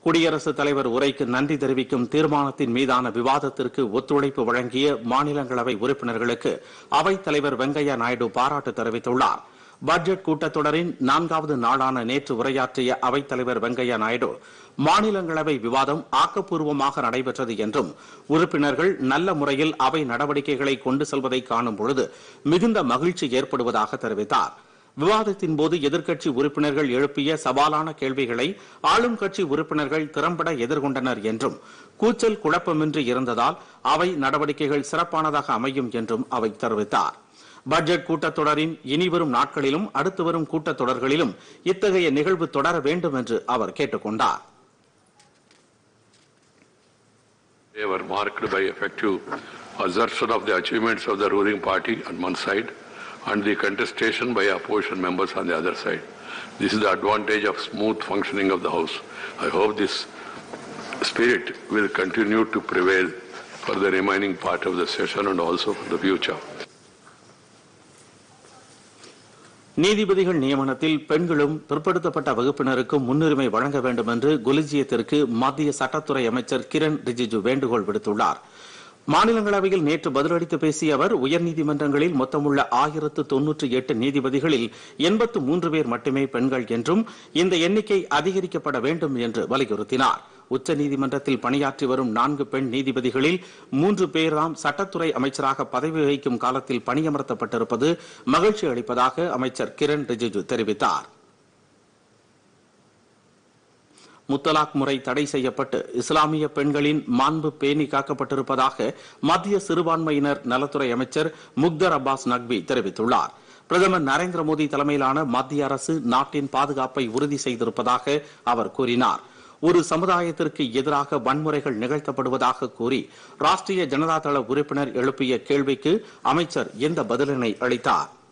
குடியரசுத் தலைவர் உரைக்கு நன்றி தெரிவிக்கும் தீர்மானத்தின் மீதான விவாதத்திற்கு ஒத்துழைப்பு வழங்கிய மாநிலங்களவை உறுப்பினர்களுக்கு அவைத் தலைவர் வெங்கையா நாயுடு பாராட்டு தெரிவித்துள்ளார் பட்ஜெட் கூட்டத்தொடரின் நான்காவது நாளான நேற்று உரையாற்றிய அவைத் தலைவர் வெங்கையா நாயுடு மாநிலங்களவை விவாதம் ஆக்கப்பூர்வமாக நடைபெற்றது என்றும் உறுப்பினர்கள் நல்ல முறையில் அவை நடவடிக்கைகளை கொண்டு செல்வதை காணும் பொழுது மிகுந்த மகிழ்ச்சி ஏற்படுவதாக தெரிவித்தார் விவாதத்தின் போது எதிர்க்கட்சி உறுப்பினர்கள் எழுப்பிய சவாலான கேள்விகளை ஆளும் கட்சி உறுப்பினர்கள் திறம்பட எதிர்கொண்டனர் என்றும் கூச்சல் குழப்பமின்றி இருந்ததால் அவை நடவடிக்கைகள் சிறப்பானதாக அமையும் என்றும் அவை தெரிவித்தார் பட்ஜெட் கூட்டத்தொடரின் இனிவரும் நாட்களிலும் அடுத்து வரும் கூட்டத்தொடர்களிலும் இத்தகைய நிகழ்வு தொடர வேண்டும் என்று அவர் கேட்டுக் கொண்டார் They were marked by effective assertion of the achievements of the ruling party on one side and the contestation by opposition members on the other side. This is the advantage of smooth functioning of the House. I hope this spirit will continue to prevail for the remaining part of the session and also for the future. நீதிபதிகள் நியமனத்தில் பெண்களும் பிற்படுத்தப்பட்ட வகுப்பினருக்கும் முன்னுரிமை வழங்க வேண்டும் என்று கொலிஜியத்திற்கு மத்திய சட்டத்துறை அமைச்சர் கிரண் ரிஜிஜு வேண்டுகோள் விடுத்துள்ளார் மாநிலங்களவையில் நேற்று பதிலளித்து பேசிய அவர் உயர்நீதிமன்றங்களில் மொத்தமுள்ள ஆயிரத்து தொன்னூற்றி எட்டு நீதிபதிகளில் எண்பத்து மூன்று பேர் மட்டுமே பெண்கள் என்றும் இந்த எண்ணிக்கை அதிகரிக்கப்பட வேண்டும் என்று வலியுறுத்தினார் உச்சநீதிமன்றத்தில் பணியாற்றி வரும் நான்கு பெண் நீதிபதிகளில் மூன்று பேர்தாம் சட்டத்துறை அமைச்சராக பதவி வகிக்கும் காலத்தில் பணியமர்த்தப்பட்டிருப்பது மகிழ்ச்சி அளிப்பதாக அமைச்சர் கிரண் ரிஜிஜு தெரிவித்தார் முத்தலாக் முறை தடை செய்யப்பட்டு இஸ்லாமிய பெண்களின் மாண்பு பேணி காக்கப்பட்டிருப்பதாக மத்திய சிறுபான்மையினர் நலத்துறை அமைச்சர் முக்தர் அப்பாஸ் நக்வி தெரிவித்துள்ளார் பிரதமர் நரேந்திர மோடி தலைமையிலான மத்திய அரசு நாட்டின் பாதுகாப்பை உறுதி செய்திருப்பதாக அவர் கூறினார் ஒரு சமுதாயத்திற்கு எதிராக வன்முறைகள் நிகழ்த்தப்படுவதாக கூறி ராஷ்டிரிய ஜனதா தள உறுப்பினர் எழுப்பிய கேள்விக்கு அமைச்சர் எந்த பதிலினை அளித்தார்